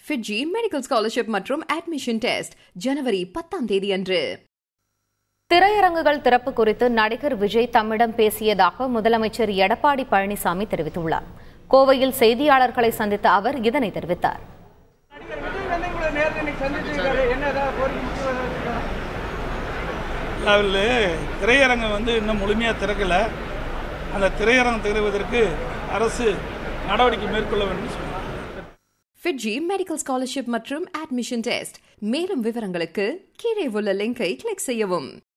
FIITJEE medical scholarship மற்றும் admission test ஜனவரி பத்தாம் தேதி அன்று திரையரங்குகள் திறப்பு குறித்து நடிகர் விஜய் தம்மிடம் பேசியதாக முதலமைச்சர் எடப்பாடி பழனிசாமி தெரிவித்துள்ளார் கோவையில் செய்தியாளர்களை சந்தித்த அவர் இதனை தெரிவித்தார் அதில் திரையரங்கம் வந்து இன்னும் முழுமையாக திறக்கலை அந்த திரையரங்கம் திறவதற்கு அரசு நடவடிக்கை மேற்கொள்ள வேண்டும் சொல்லுங்கள் ஃபிட்ஜி மெடிக்கல் ஸ்காலர்ஷிப் மற்றும் அட்மிஷன் டெஸ்ட் மேலும் விவரங்களுக்கு கீழே உள்ள லிங்கை கிளிக் செய்யவும்